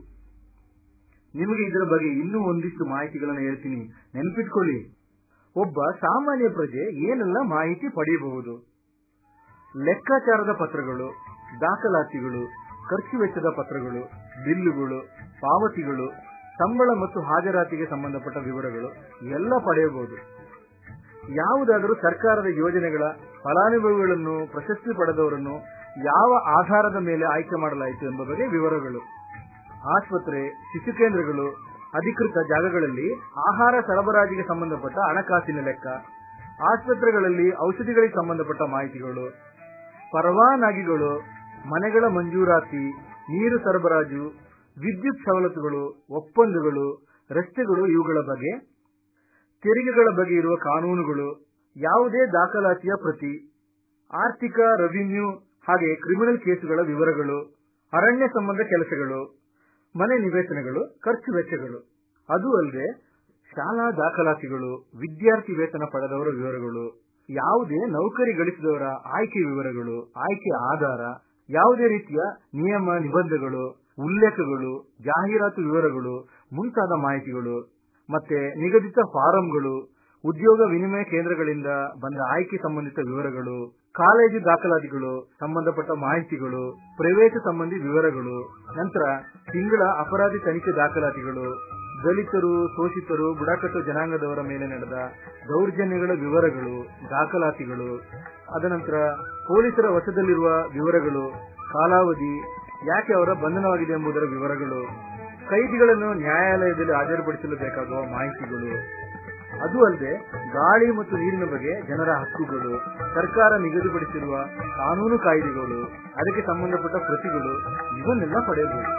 ನಿಮಗೆ ಇದರ ಬಗ್ಗೆ ಇನ್ನೂ ಒಂದಿಷ್ಟು ಮಾಹಿತಿಗಳನ್ನು ಹೇಳ್ತೀನಿ ನೆನಪಿಟ್ಕೊಳ್ಳಿ ಒಬ್ಬ ಸಾಮಾನ್ಯ ಪ್ರಜೆ ಏನೆಲ್ಲ ಮಾಹಿತಿ ಪಡೆಯಬಹುದು ಲೆಕ್ಕಾಚಾರದ ಪತ್ರಗಳು ದಾಖಲಾತಿಗಳು ಖರ್ಚು ವೆಚ್ಚದ ಪತ್ರಗಳು ಬಿಲ್ಲುಗಳು ಪಾವತಿಗಳು ಸಂಬಳ ಮತ್ತು ಹಾಜರಾತಿಗೆ ಸಂಬಂಧಪಟ್ಟ ವಿವರಗಳು ಎಲ್ಲ ಪಡೆಯಬಹುದು ಯಾವುದಾದರೂ ಸರ್ಕಾರದ ಯೋಜನೆಗಳ ಫಲಾನುಭವಿಗಳನ್ನು ಪ್ರಶಸ್ತಿ ಪಡೆದವರನ್ನು ಯಾವ ಆಧಾರದ ಮೇಲೆ ಆಯ್ಕೆ ಮಾಡಲಾಯಿತು ಎಂಬ ಬಗ್ಗೆ ವಿವರಗಳು ಆಸ್ಪತ್ರೆ ಶಿಶು ಕೇಂದ್ರಗಳು ಅಧಿಕೃತ ಜಾಗಗಳಲ್ಲಿ ಆಹಾರ ಸರಬರಾಜಿಗೆ ಸಂಬಂಧಪಟ್ಟ ಹಣಕಾಸಿನ ಲೆಕ್ಕ ಆಸ್ಪತ್ರೆಗಳಲ್ಲಿ ಔಷಧಿಗಳಿಗೆ ಸಂಬಂಧಪಟ್ಟ ಮಾಹಿತಿಗಳು ಪರವಾನಗಿಗಳು ಮನೆಗಳ ಮಂಜೂರಾತಿ ನೀರು ಸರಬರಾಜು ವಿದ್ಯುತ್ ಸವಲತ್ತುಗಳು ಒಪ್ಪಂದಗಳು ರಸ್ತೆಗಳು ಇವುಗಳ ಬಗ್ಗೆ ತೆರಿಗೆಗಳ ಬಗ್ಗೆ ಇರುವ ಕಾನೂನುಗಳು ಯಾವುದೇ ದಾಖಲಾತಿಯ ಪ್ರತಿ ಆರ್ಥಿಕ ರೆವಿನ್ಯೂ ಹಾಗೆ ಕ್ರಿಮಿನಲ್ ಕೇಸುಗಳ ವಿವರಗಳು ಅರಣ್ಯ ಸಂಬಂಧ ಕೆಲಸಗಳು ಮನೆ ನಿವೇಶನಗಳು ಖರ್ಚು ವೆಚ್ಚಗಳು ಅದು ಅಲ್ಲದೆ ಶಾಲಾ ದಾಖಲಾತಿಗಳು ವಿದ್ಯಾರ್ಥಿ ವೇತನ ಪಡೆದವರ ವಿವರಗಳು ಯಾವುದೇ ನೌಕರಿ ಗಳಿಸಿದವರ ಆಯ್ಕೆ ವಿವರಗಳು ಆಯ್ಕೆ ಆಧಾರ ಯಾವುದೇ ರೀತಿಯ ನಿಯಮ ನಿಬಂಧಗಳು ಉಲ್ಲೇಖಗಳು ಜಾಹೀರಾತು ವಿವರಗಳು ಮುಂತಾದ ಮಾಹಿತಿಗಳು ಮತ್ತೆ ನಿಗದಿತ ಫಾರಂಗಳು ಉದ್ಯೋಗ ವಿನಿಮಯ ಕೇಂದ್ರಗಳಿಂದ ಬಂದ ಆಯ್ಕೆ ಸಂಬಂಧಿತ ವಿವರಗಳು ಕಾಲೇಜು ದಾಖಲಾತಿಗಳು ಸಂಬಂಧಪಟ್ಟ ಮಾಹಿತಿಗಳು ಪ್ರವೇಶ ಸಂಬಂಧಿ ವಿವರಗಳು ನಂತರ ತಿಂಗಳ ಅಪರಾಧಿ ತನಿಖೆ ದಾಖಲಾತಿಗಳು ದಲಿತರು ಶೋಷಿತರು ಬುಡಕಟ್ಟು ಜನಾಂಗದವರ ಮೇಲೆ ನಡೆದ ದೌರ್ಜನ್ಯಗಳ ವಿವರಗಳು ದಾಖಲಾತಿಗಳು ಅದನಂತರ ಪೊಲೀಸರ ವಶದಲ್ಲಿರುವ ವಿವರಗಳು ಕಾಲಾವಧಿ ಯಾಕೆ ಅವರ ಬಂಧನವಾಗಿದೆ ಎಂಬುದರ ವಿವರಗಳು ಕೈದಿಗಳನ್ನು ನ್ಯಾಯಾಲಯದಲ್ಲಿ ಹಾಜರುಪಡಿಸಲು ಬೇಕಾಗುವ ಮಾಹಿತಿಗಳು ಅದು ಅಲ್ಲದೆ ಗಾಳಿ ಮತ್ತು ನೀರಿನ ಬಗ್ಗೆ ಜನರ ಹಕ್ಕುಗಳು ಸರ್ಕಾರ ನಿಗದಿಪಡಿಸಿರುವ ಕಾನೂನು ಕಾಯ್ದೆಗಳು ಅದಕ್ಕೆ ಸಂಬಂಧಪಟ್ಟ ಪ್ರತಿಗಳು ಇವನ್ನೆಲ್ಲ ಪಡೆಯಬಹುದು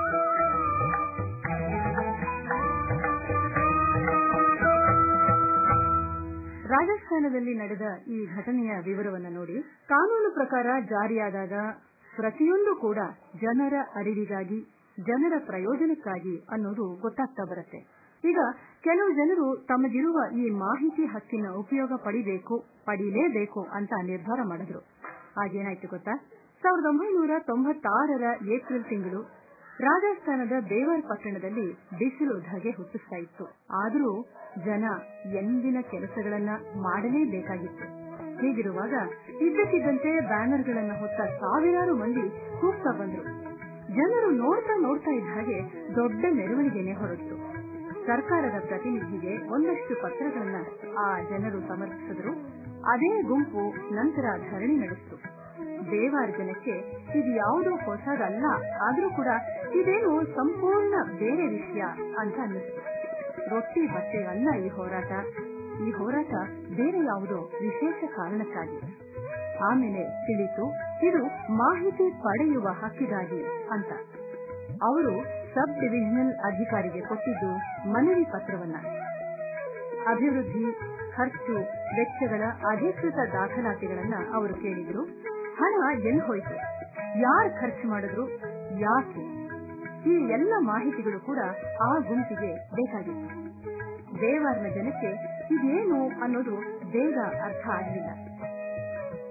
ರಾಜಸ್ಥಾನದಲ್ಲಿ ನಡೆದ ಈ ಘಟನೆಯ ವಿವರವನ್ನು ನೋಡಿ ಕಾನೂನು ಪ್ರಕಾರ ಜಾರಿಯಾದಾಗ ಪ್ರತಿಯೊಂದು ಕೂಡ ಜನರ ಅರಿವಿಗಾಗಿ ಜನರ ಪ್ರಯೋಜನಕ್ಕಾಗಿ ಅನ್ನೋದು ಗೊತ್ತಾಗ್ತಾ ಬರುತ್ತೆ ಈಗ ಕೆಲವು ಜನರು ತಮಗಿರುವ ಈ ಮಾಹಿತಿ ಹಕ್ಕಿನ ಉಪಯೋಗ ಪಡಿಬೇಕು ಪಡಿಲೇಬೇಕು ಅಂತ ನಿರ್ಧಾರ ಮಾಡಿದ್ರು ಆಗೇನಾಯ್ತು ಗೊತ್ತಾ ಸಾವಿರದ ಒಂಬೈನೂರ ತೊಂಬತ್ತಾರರ ಏಪ್ರಿಲ್ ತಿಂಗಳು ರಾಜಸ್ಥಾನದ ದೇವರ್ ಪಟ್ಟಣದಲ್ಲಿ ಬಿಸಿಲು ಧಗೆ ಹುಟ್ಟಿಸ್ತಾ ಇತ್ತು ಆದರೂ ಜನ ಎಂದಿನ ಕೆಲಸಗಳನ್ನ ಮಾಡಲೇಬೇಕಾಗಿತ್ತು ಹೀಗಿರುವಾಗ ಇದ್ದಕ್ಕಿದ್ದಂತೆ ಬ್ಯಾನರ್ಗಳನ್ನ ಹೊತ್ತ ಸಾವಿರಾರು ಮಂದಿ ಕೂಗ್ತಾ ಬಂದ್ರು ಜನರು ನೋಡ್ತಾ ನೋಡ್ತಾ ಇದ್ದ ಹಾಗೆ ದೊಡ್ಡ ಮೆರವಣಿಗೆನೆ ಹೊರಟಿತು ಸರ್ಕಾರದ ಪ್ರತಿನಿಧಿಗೆ ಒಂದಷ್ಟು ಪತ್ರಗಳನ್ನ ಆ ಜನರು ಸಮರ್ಪಿಸಿದ್ರು ಅದೇ ಗುಂಪು ನಂತರ ಧರಣಿ ನಡೆಸಿತು ದೇವಾರ್ ಜನಕ್ಕೆ ಇದು ಯಾವುದೋ ಹೊಸದಲ್ಲ ಆದ್ರೂ ಕೂಡ ಇದೇನು ಸಂಪೂರ್ಣ ಬೇರೆ ವಿಷಯ ಅಂತ ಅನ್ನಿಸ್ತು ರೊಟ್ಟಿ ಬಟ್ಟೆ ಅಲ್ಲ ಈ ಹೋರಾಟ ಈ ಹೋರಾಟ ಬೇರೆ ಯಾವುದೋ ವಿಶೇಷ ಕಾರಣಕ್ಕಾಗಿ ಆಮೇಲೆ ತಿಳಿತು ಇದು ಮಾಹಿತಿ ಪಡೆಯುವ ಹಕ್ಕಿಗಾಗಿ ಅಂತ ಅವರು ಸಬ್ ಡಿವಿಷನಲ್ ಅಧಿಕಾರಿಗೆ ಕೊಟ್ಟಿದ್ದು ಮನವಿ ಪತ್ರವನ್ನ ಅಭಿವೃದ್ಧಿ ಖರ್ಚು ವೆಚ್ಚಗಳ ಅಧಿಕೃತ ದಾಖಲಾತಿಗಳನ್ನ ಅವರು ಕೇಳಿದ್ರು ಹಣ ಎಲ್ಲಿ ಹೋಯ್ತು ಯಾರು ಖರ್ಚು ಮಾಡಿದ್ರು ಯಾಕೆ ಈ ಎಲ್ಲ ಮಾಹಿತಿಗಳು ಕೂಡ ಆ ಗುಂಪಿಗೆ ಬೇಕಾಗಿತ್ತು ದೇವಾರ್ನ ಜನಕ್ಕೆ ಇದೇನು ಅನ್ನೋದು ಬೇಗ ಅರ್ಥ ಆಗಲಿಲ್ಲ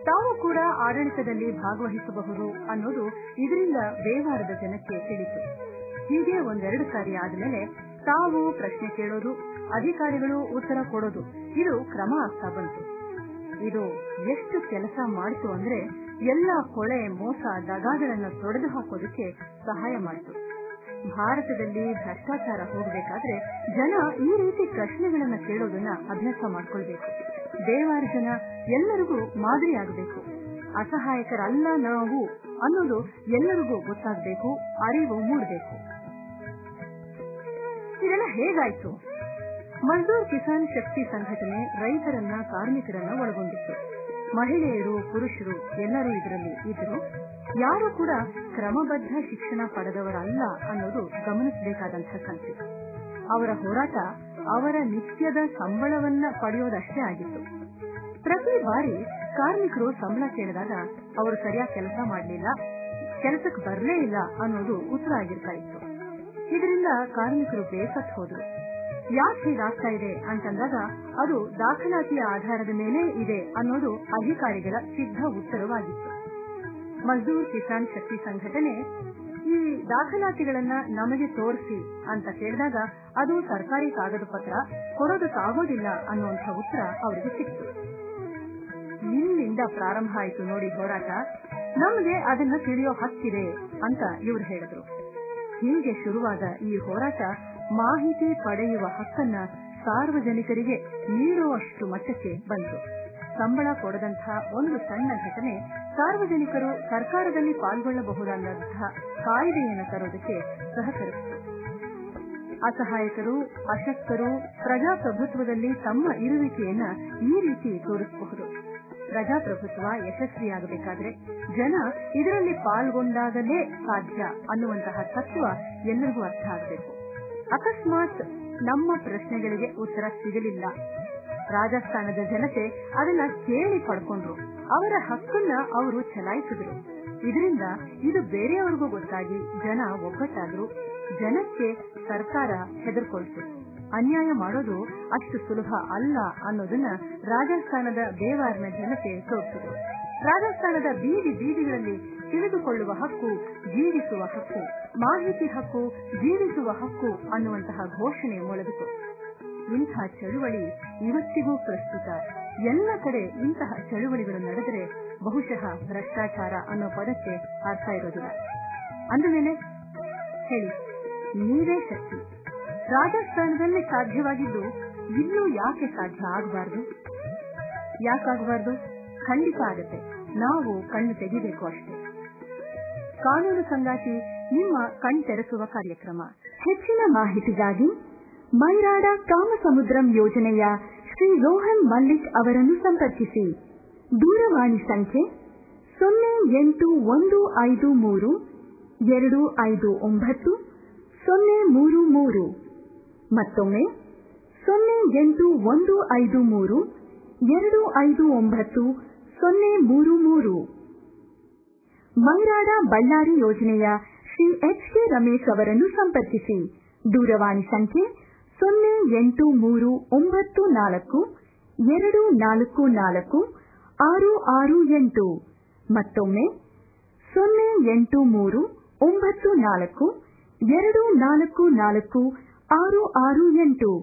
ತಾವು ಕೂಡ ಆಡಳಿತದಲ್ಲಿ ಭಾಗವಹಿಸಬಹುದು ಅನ್ನೋದು ಇದರಿಂದ ಬೇವಾರದ ಜನಕ್ಕೆ ತಿಳಿತು ಹೀಗೆ ಒಂದೆರಡು ಸಾರಿ ಆದ್ಮೇಲೆ ತಾವು ಪ್ರಶ್ನೆ ಕೇಳೋದು ಅಧಿಕಾರಿಗಳು ಉತ್ತರ ಕೊಡೋದು ಇದು ಕ್ರಮ ಆಗ್ತಾ ಬಂತು ಇದು ಎಷ್ಟು ಕೆಲಸ ಮಾಡಿತು ಅಂದ್ರೆ ಎಲ್ಲ ಕೊಳೆ ಮೋಸ ದಗಾಗಳನ್ನ ತೊಡೆದು ಹಾಕೋದಕ್ಕೆ ಸಹಾಯ ಮಾಡಿತು ಭಾರತದಲ್ಲಿ ಭ್ರಷ್ಟಾಚಾರ ಹೋಗಬೇಕಾದ್ರೆ ಜನ ಈ ರೀತಿ ಪ್ರಶ್ನೆಗಳನ್ನ ಕೇಳೋದನ್ನ ಅಭ್ಯಾಸ ಮಾಡ್ಕೊಳ್ಬೇಕು ದೇವಾರ ಜನ ಎಲ್ಲರಿಗೂ ಮಾದರಿಯಾಗಬೇಕು ಅಸಹಾಯಕರಲ್ಲ ನಾವು ಅನ್ನೋದು ಎಲ್ಲರಿಗೂ ಗೊತ್ತಾಗಬೇಕು ಅರಿವು ಮೂಡಬೇಕು ಇದೆಲ್ಲ ಹೇಗಾಯ್ತು ಮಜ್ದೂರ್ ಕಿಸಾನ್ ಶಕ್ತಿ ಸಂಘಟನೆ ರೈತರನ್ನ ಕಾರ್ಮಿಕರನ್ನ ಒಳಗೊಂಡಿತ್ತು ಮಹಿಳೆಯರು ಪುರುಷರು ಎಲ್ಲರೂ ಇದರಲ್ಲಿ ಇದ್ದರು ಯಾರು ಕೂಡ ಕ್ರಮಬದ್ಧ ಶಿಕ್ಷಣ ಪಡೆದವರಲ್ಲ ಅನ್ನೋದು ಗಮನಿಸಬೇಕಾದಂತಹ ಸಂಗತಿ ಅವರ ಹೋರಾಟ ಅವರ ನಿತ್ಯದ ಸಂಬಳವನ್ನ ಪಡೆಯೋದಷ್ಟೇ ಆಗಿತ್ತು ಪ್ರತಿ ಬಾರಿ ಕಾರ್ಮಿಕರು ಸಂಬಳ ಕೇಳಿದಾಗ ಅವರು ಸರಿಯಾಗಿ ಕೆಲಸ ಮಾಡಲಿಲ್ಲ ಕೆಲಸಕ್ಕೆ ಬರಲೇ ಇಲ್ಲ ಅನ್ನೋದು ಉತ್ತರ ಆಗಿರ್ತಾ ಇತ್ತು ಇದರಿಂದ ಕಾರ್ಮಿಕರು ಬೇಸತ್ತು ಹೋದ್ರು ಯಾಕೆ ಹೀಗಾಗ್ತಾ ಇದೆ ಅಂತಂದಾಗ ಅದು ದಾಖಲಾತಿಯ ಆಧಾರದ ಮೇಲೆ ಇದೆ ಅನ್ನೋದು ಅಧಿಕಾರಿಗಳ ಸಿದ್ಧ ಉತ್ತರವಾಗಿತ್ತು ಮಜ್ದೂರ್ ಕಿಸಾನ್ ಶಕ್ತಿ ಸಂಘಟನೆ ಈ ದಾಖಲಾತಿಗಳನ್ನ ನಮಗೆ ತೋರಿಸಿ ಅಂತ ಕೇಳಿದಾಗ ಅದು ಸರ್ಕಾರಿ ಕಾಗದ ಪತ್ರ ಕೊಡೋದಕ್ಕಾಗೋದಿಲ್ಲ ಅನ್ನುವಂಥ ಉತ್ತರ ಅವರಿಗೆ ಸಿಕ್ತು ಇಲ್ಲಿಂದ ಪ್ರಾರಂಭ ಆಯಿತು ನೋಡಿ ಹೋರಾಟ ನಮಗೆ ಅದನ್ನ ತಿಳಿಯೋ ಹಕ್ಕಿದೆ ಅಂತ ಇವ್ರು ಹೇಳಿದ್ರು ಹೀಗೆ ಶುರುವಾದ ಈ ಹೋರಾಟ ಮಾಹಿತಿ ಪಡೆಯುವ ಹಕ್ಕನ್ನ ಸಾರ್ವಜನಿಕರಿಗೆ ನೀಡುವಷ್ಟು ಮಟ್ಟಕ್ಕೆ ಬಂತು ಸಂಬಳ ಕೊಡದಂತಹ ಒಂದು ಸಣ್ಣ ಘಟನೆ ಸಾರ್ವಜನಿಕರು ಸರ್ಕಾರದಲ್ಲಿ ಪಾಲ್ಗೊಳ್ಳಬಹುದಾದಂತಹ ಕಾಯ್ದೆಯನ್ನು ತರೋದಕ್ಕೆ ಸಹಕರಿಸಿತು ಅಸಹಾಯಕರು ಅಶಕ್ತರು ಪ್ರಜಾಪ್ರಭುತ್ವದಲ್ಲಿ ತಮ್ಮ ಇರುವಿಕೆಯನ್ನ ಈ ರೀತಿ ತೋರಿಸಬಹುದು ಪ್ರಜಾಪ್ರಭುತ್ವ ಯಶಸ್ವಿಯಾಗಬೇಕಾದ್ರೆ ಜನ ಇದರಲ್ಲಿ ಪಾಲ್ಗೊಂಡಾಗಲೇ ಸಾಧ್ಯ ಅನ್ನುವಂತಹ ತತ್ವ ಎಲ್ಲರಿಗೂ ಅರ್ಥ ಆಗಬೇಕು ಅಕಸ್ಮಾತ್ ನಮ್ಮ ಪ್ರಶ್ನೆಗಳಿಗೆ ಉತ್ತರ ಸಿಗಲಿಲ್ಲ ರಾಜಸ್ಥಾನದ ಜನತೆ ಅದನ್ನ ಕೇಳಿ ಪಡ್ಕೊಂಡ್ರು ಅವರ ಹಕ್ಕನ್ನ ಅವರು ಚಲಾಯಿಸಿದ್ರು ಇದರಿಂದ ಇದು ಬೇರೆಯವರಿಗೂ ಗೊತ್ತಾಗಿ ಜನ ಒಗ್ಗಟ್ಟಾದ್ರು ಜನಕ್ಕೆ ಸರ್ಕಾರ ಹೆದರ್ಕೊಳ್ತು ಅನ್ಯಾಯ ಮಾಡೋದು ಅಷ್ಟು ಸುಲಭ ಅಲ್ಲ ಅನ್ನೋದನ್ನ ರಾಜಸ್ಥಾನದ ಬೇವಾರ್ನ ಜನತೆ ತೋರಿಸಿದ್ರು ರಾಜಸ್ಥಾನದ ಬೀದಿ ಬೀದಿಗಳಲ್ಲಿ ತಿಳಿದುಕೊಳ್ಳುವ ಹಕ್ಕು ಜೀವಿಸುವ ಹಕ್ಕು ಮಾಹಿತಿ ಹಕ್ಕು ಜೀವಿಸುವ ಹಕ್ಕು ಅನ್ನುವಂತಹ ಘೋಷಣೆ ಮೊಳಗಿತು ಇಂಥ ಚಳುವಳಿ ಇವತ್ತಿಗೂ ಪ್ರಸ್ತುತ ಎಲ್ಲ ಕಡೆ ಇಂತಹ ಚಳುವಳಿಗಳು ನಡೆದರೆ ಬಹುಶಃ ಭ್ರಷ್ಟಾಚಾರ ಅನ್ನೋ ಪದಕ್ಕೆ ಅರ್ಥ ಇರೋದಿಲ್ಲ ಅಂದಮೇಲೆ ಹೇಳಿ ನೀವೇ ಶಕ್ತಿ ರಾಜಸ್ಥಾನದಲ್ಲಿ ಸಾಧ್ಯವಾಗಿದ್ದು ಇಲ್ಲೂ ಯಾಕೆ ಸಾಧ್ಯ ಆಗಬಾರ್ದು ಯಾಕಾಗಬಾರ್ದು ಖಂಡಿತ ಆಗತ್ತೆ ನಾವು ಕಣ್ಣು ತೆಗಿಬೇಕು ಅಷ್ಟೇ ಕಾನೂನು ಸಂಗಾತಿ ನಿಮ್ಮ ಕಣ್ ತೆರೆಸುವ ಕಾರ್ಯಕ್ರಮ ಹೆಚ್ಚಿನ ಮಾಹಿತಿಗಾಗಿ ಮೈರಾಡ ಕಾಮಸಮುದ್ರಂ ಯೋಜನೆಯ ಶ್ರೀ ರೋಹನ್ ಮಲ್ಲಿಕ್ ಅವರನ್ನು ಸಂಪರ್ಕಿಸಿ ದೂರವಾಣಿ ಸಂಖ್ಯೆ ಸೊನ್ನೆ ಎಂಟು ಒಂದು ಐದು ಮೂರು ಎರಡು ಐದು ಒಂಬತ್ತು ಸೊನ್ನೆ ಮೂರು ಮೂರು ಮತ್ತೊಮ್ಮೆ ಸೊನ್ನೆ ಎಂಟು ಒಂದು ಐದು ಮೂರು ಎರಡು ಐದು ಒಂಬತ್ತು ಸೊನ್ನೆ ಮೂರು ಮೂರು ಮೈರಾಡ ಬಳ್ಳಾರಿ ಯೋಜನೆಯ ಶ್ರೀ ಎಚ್ ಕೆ ರಮೇಶ್ ಅವರನ್ನು ಸಂಪರ್ಕಿಸಿ ದೂರವಾಣಿ ಸಂಖ್ಯೆ ಸೊನ್ನೆ ಎಂಟು ಮೂರು ಒಂಬತ್ತು ನಾಲ್ಕು ಎರಡು ನಾಲ್ಕು ನಾಲ್ಕು ಆರು ಆರು ಎಂಟು ಮತ್ತೊಮ್ಮೆ ಸೊನ್ನೆ ಎಂಟು ಮೂರು ಒಂಬತ್ತು ನಾಲ್ಕು ಎರಡು ನಾಲ್ಕು ನಾಲ್ಕು ಆರು ಆರು ಎಂಟು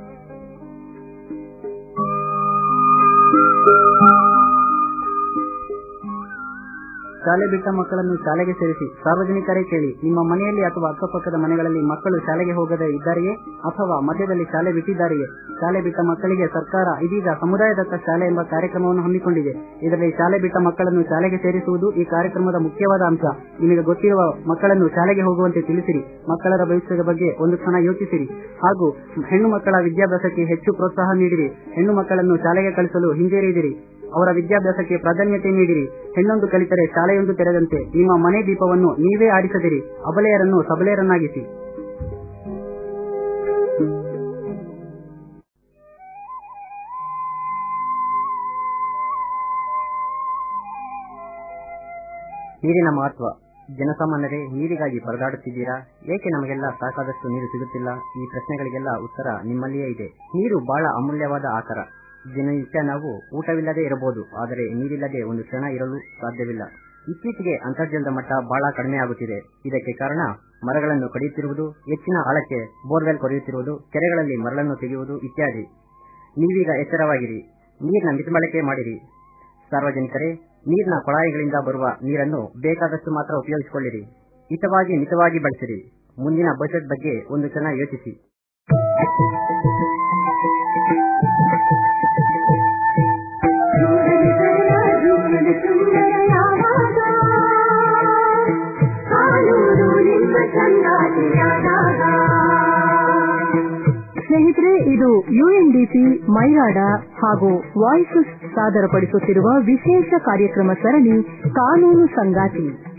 ಶಾಲೆ ಬಿಟ್ಟ ಮಕ್ಕಳನ್ನು ಶಾಲೆಗೆ ಸೇರಿಸಿ ಸಾರ್ವಜನಿಕರೇ ಕೇಳಿ ನಿಮ್ಮ ಮನೆಯಲ್ಲಿ ಅಥವಾ ಅಕ್ಕಪಕ್ಕದ ಮನೆಗಳಲ್ಲಿ ಮಕ್ಕಳು ಶಾಲೆಗೆ ಹೋಗದೇ ಇದ್ದಾರೆಯೇ ಅಥವಾ ಮಧ್ಯದಲ್ಲಿ ಶಾಲೆ ಬಿಟ್ಟಿದ್ದಾರೆಯೇ ಶಾಲೆ ಬಿಟ್ಟ ಮಕ್ಕಳಿಗೆ ಸರ್ಕಾರ ಇದೀಗ ಸಮುದಾಯದತ್ತ ಶಾಲೆ ಎಂಬ ಕಾರ್ಯಕ್ರಮವನ್ನು ಹಮ್ಮಿಕೊಂಡಿದೆ ಇದರಲ್ಲಿ ಶಾಲೆ ಬಿಟ್ಟ ಮಕ್ಕಳನ್ನು ಶಾಲೆಗೆ ಸೇರಿಸುವುದು ಈ ಕಾರ್ಯಕ್ರಮದ ಮುಖ್ಯವಾದ ಅಂಶ ನಿಮಗೆ ಗೊತ್ತಿರುವ ಮಕ್ಕಳನ್ನು ಶಾಲೆಗೆ ಹೋಗುವಂತೆ ತಿಳಿಸಿರಿ ಮಕ್ಕಳರ ಭವಿಷ್ಯದ ಬಗ್ಗೆ ಒಂದು ಕ್ಷಣ ಯೋಚಿಸಿರಿ ಹಾಗೂ ಹೆಣ್ಣು ಮಕ್ಕಳ ವಿದ್ಯಾಭ್ಯಾಸಕ್ಕೆ ಹೆಚ್ಚು ಪ್ರೋತ್ಸಾಹ ನೀಡಿರಿ ಹೆಣ್ಣು ಮಕ್ಕಳನ್ನು ಶಾಲೆಗೆ ಕಳಿಸಲು ಹಿಂಜರಿದಿರಿ ಅವರ ವಿದ್ಯಾಭ್ಯಾಸಕ್ಕೆ ಪ್ರಾಧಾನ್ಯತೆ ನೀಡಿರಿ ಹೆಣ್ಣೊಂದು ಕಲಿತರೆ ಶಾಲೆಯೊಂದು ತೆರೆದಂತೆ ನಿಮ್ಮ ಮನೆ ದೀಪವನ್ನು ನೀವೇ ಆರಿಸದಿರಿ ಅಬಲೆಯರನ್ನು ಸಬಲೆಯರನ್ನಾಗಿಸಿ ನೀರಿನ ಮಹತ್ವ ಜನಸಾಮಾನ್ಯರೇ ನೀರಿಗಾಗಿ ಪರದಾಡುತ್ತಿದ್ದೀರಾ ಏಕೆ ನಮಗೆಲ್ಲ ಸಾಕಾದಷ್ಟು ನೀರು ಸಿಗುತ್ತಿಲ್ಲ ಈ ಪ್ರಶ್ನೆಗಳಿಗೆಲ್ಲ ಉತ್ತರ ನಿಮ್ಮಲ್ಲಿಯೇ ಇದೆ ನೀರು ಬಹಳ ಅಮೂಲ್ಯವಾದ ಆಕರ ದಿನನಿತ್ಯ ನಾವು ಊಟವಿಲ್ಲದೆ ಇರಬಹುದು ಆದರೆ ನೀರಿಲ್ಲದೆ ಒಂದು ಕ್ಷಣ ಇರಲು ಸಾಧ್ಯವಿಲ್ಲ ಇತ್ತೀಚೆಗೆ ಅಂತರ್ಜಲದ ಮಟ್ಟ ಬಹಳ ಕಡಿಮೆಯಾಗುತ್ತಿದೆ ಇದಕ್ಕೆ ಕಾರಣ ಮರಗಳನ್ನು ಕಡಿಯುತ್ತಿರುವುದು ಹೆಚ್ಚಿನ ಆಳಕ್ಕೆ ಬೋರ್ವೆಲ್ ಕೊರೆಯುತ್ತಿರುವುದು ಕೆರೆಗಳಲ್ಲಿ ಮರಳನ್ನು ತೆಗೆಯುವುದು ಇತ್ಯಾದಿ ನೀವೀಗ ಎಚ್ಚರವಾಗಿರಿ ನೀರಿನ ಮಿತಬಳಕೆ ಮಾಡಿರಿ ಸಾರ್ವಜನಿಕರೇ ನೀರಿನ ಕೊಳಾಯಿಗಳಿಂದ ಬರುವ ನೀರನ್ನು ಬೇಕಾದಷ್ಟು ಮಾತ್ರ ಉಪಯೋಗಿಸಿಕೊಳ್ಳಿರಿ ಹಿತವಾಗಿ ಮಿತವಾಗಿ ಬಳಸಿರಿ ಮುಂದಿನ ಬಜೆಟ್ ಬಗ್ಗೆ ಒಂದು ಕ್ಷಣ ಯೋಚಿಸಿ ಸ್ನೇಹಿತರೆ ಇದು ಯುಎನ್ಡಿಪಿ ಮೈರಾಡ ಹಾಗೂ ವಾಯ್ಸಸ್ ಸಾದರಪಡಿಸುತ್ತಿರುವ ವಿಶೇಷ ಕಾರ್ಯಕ್ರಮ ಸರಣಿ ಕಾನೂನು ಸಂಗಾತಿ